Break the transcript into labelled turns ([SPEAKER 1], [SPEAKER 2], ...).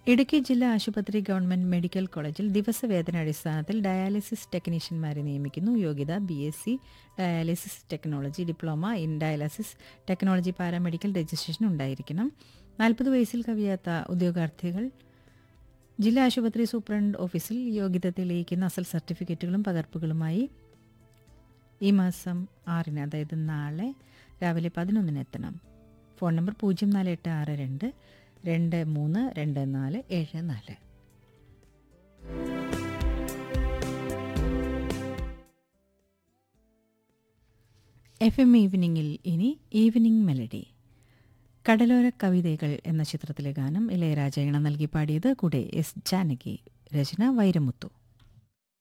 [SPEAKER 1] ഇടുക്കി ജില്ലാ ആശുപത്രി government medical കോളേജിൽ ദിവസവേതന അടിസ്ഥാനത്തിൽ ഡയാലിസിസ് ടെക്നീഷ്യന്മാരെ നിയമിക്കുന്നു യോഗ്യത B S C dialysis technology diploma in dialysis technology paramedical registration ഉണ്ടായിരിക്കണം നാൽപ്പത് വയസ്സിൽ കവിയാത്ത ഉദ്യോഗാർത്ഥികൾ ജില്ലാ ആശുപത്രി സൂപ്രണ്ട് ഓഫീസിൽ യോഗ്യത തെളിയിക്കുന്ന അസൽ സർട്ടിഫിക്കറ്റുകളും പകർപ്പുകളുമായി ഈ മാസം ആറിന് അതായത് നാളെ രാവിലെ പതിനൊന്നിന് എത്തണം ഫോൺ നമ്പർ പൂജ്യം നാല് എട്ട് ആറ് രണ്ട് രണ്ട് മൂന്ന് രണ്ട് നാല് ഏഴ് നാല് എഫ് എം ഈവനിങ്ങിൽ ഇനി ഈവനിങ് മെലഡി കടലോര കവിതകൾ എന്ന ചിത്രത്തിലെ ഗാനം ഇളയരാജ ഇണ നൽകി പാടിയത് കൂടെ എസ് ജാനകി രചന വൈരമുത്തു